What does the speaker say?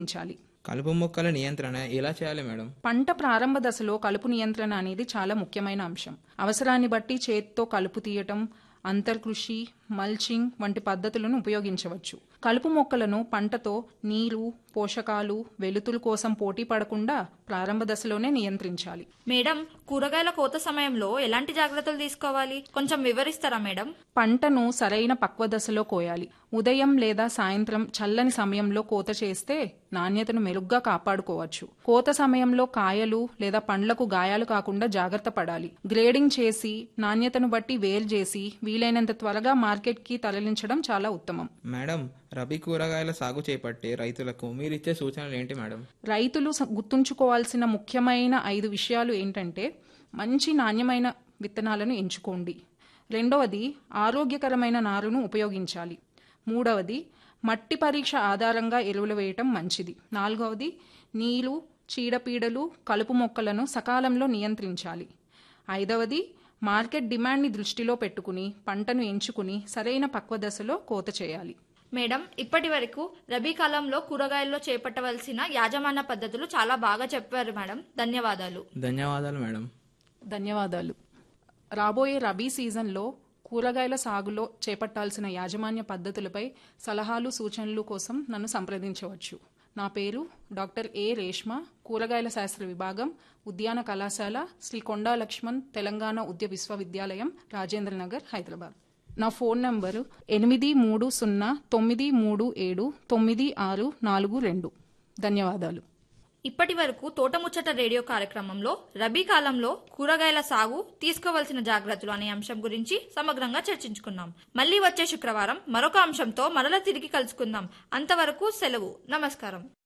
ఉంచాలి కలుపు మొక్కల నియంత్రణ ఎలా చేయాలి మేడం పంట ప్రారంభ దశలో కలుపు నియంత్రణ అనేది చాలా ముఖ్యమైన అంశం అవసరాన్ని బట్టి చేత్తో కలుపు తీయటం అంతర్కృషి మల్చింగ్ వంటి పద్ధతులను ఉపయోగించవచ్చు కలుపు మొక్కలను పంటతో నీరు పోషకాలు వెలుతురు కోసం పోటీ పడకుండా ప్రారంభ దశలోనే నియంత్రించాలి మేడం కూరగాయల కోత సమయంలో ఎలాంటి జాగ్రత్తలు తీసుకోవాలి కొంచెం వివరిస్తారా మేడం పంటను సరైన పక్వ దశలో కోయాలి ఉదయం లేదా సాయంత్రం చల్లని సమయంలో కోత చేస్తే నాణ్యతను మెరుగ్గా కాపాడుకోవచ్చు కోత సమయంలో కాయలు లేదా పండ్లకు గాయాలు కాకుండా జాగ్రత్త పడాలి గ్రేడింగ్ చేసి నాణ్యతను బట్టి వేరు చేసి వీలైనంత త్వరగా మార్కెట్కి తరలించడం చాలా ఉత్తమం మేడం రబీ కూరగాయల సాగు చేపట్టే రైతులకు మీరు ఇచ్చే సూచనలు ఏంటి మేడం రైతులు స- గుర్తుంచుకోవాల్సిన ముఖ్యమైన ఐదు విషయాలు ఏంటంటే మంచి నాణ్యమైన విత్తనాలను ఎంచుకోండి రెండవది ఆరోగ్యకరమైన నారును ఉపయోగించాలి మూడవది మట్టి పరీక్ష ఆధారంగా ఎరువులు వేయటం మంచిది నాలుగవది నీరు చీడపీడలు కలుపు మొక్కలను సకాలంలో నియంత్రించాలి ఐదవది మార్కెట్ డిమాండ్ని దృష్టిలో పెట్టుకుని పంటను ఎంచుకుని సరైన పక్వ దశలో కోత చేయాలి మేడం ఇప్పటి వరకు రబీ కాలంలో కూరగాయల్లో చేపట్టవలసిన యాజమాన్య పద్ధతులు చాలా బాగా చెప్పారు మేడం ధన్యవాదాలు ధన్యవాదాలు మేడం ధన్యవాదాలు రాబోయే రబీ సీజన్లో కూరగాయల సాగులో చేపట్టాల్సిన యాజమాన్య పద్ధతులపై సలహాలు సూచనలు కోసం నన్ను సంప్రదించవచ్చు నా పేరు డాక్టర్ ఏ రేష్మ కూరగాయల శాస్త్ర విభాగం ఉద్యాన కళాశాల శ్రీ కొండా లక్ష్మణ్ తెలంగాణ ఉద్య విశ్వవిద్యాలయం రాజేంద్ర నగర్ హైదరాబాద్ నా ఫోన్ నంబరు ఎనిమిది మూడు సున్నా తొమ్మిది మూడు ఏడు తొమ్మిది ఆరు నాలుగు రెండు ధన్యవాదాలు ఇప్పటి వరకు తోటముచ్చట రేడియో కార్యక్రమంలో రబీ కాలంలో కూరగాయల సాగు తీసుకోవలసిన జాగ్రత్తలు అనే అంశం గురించి సమగ్రంగా చర్చించుకున్నాం మళ్ళీ వచ్చే శుక్రవారం మరొక అంశంతో మరల తిరిగి కలుసుకుందాం అంతవరకు సెలవు నమస్కారం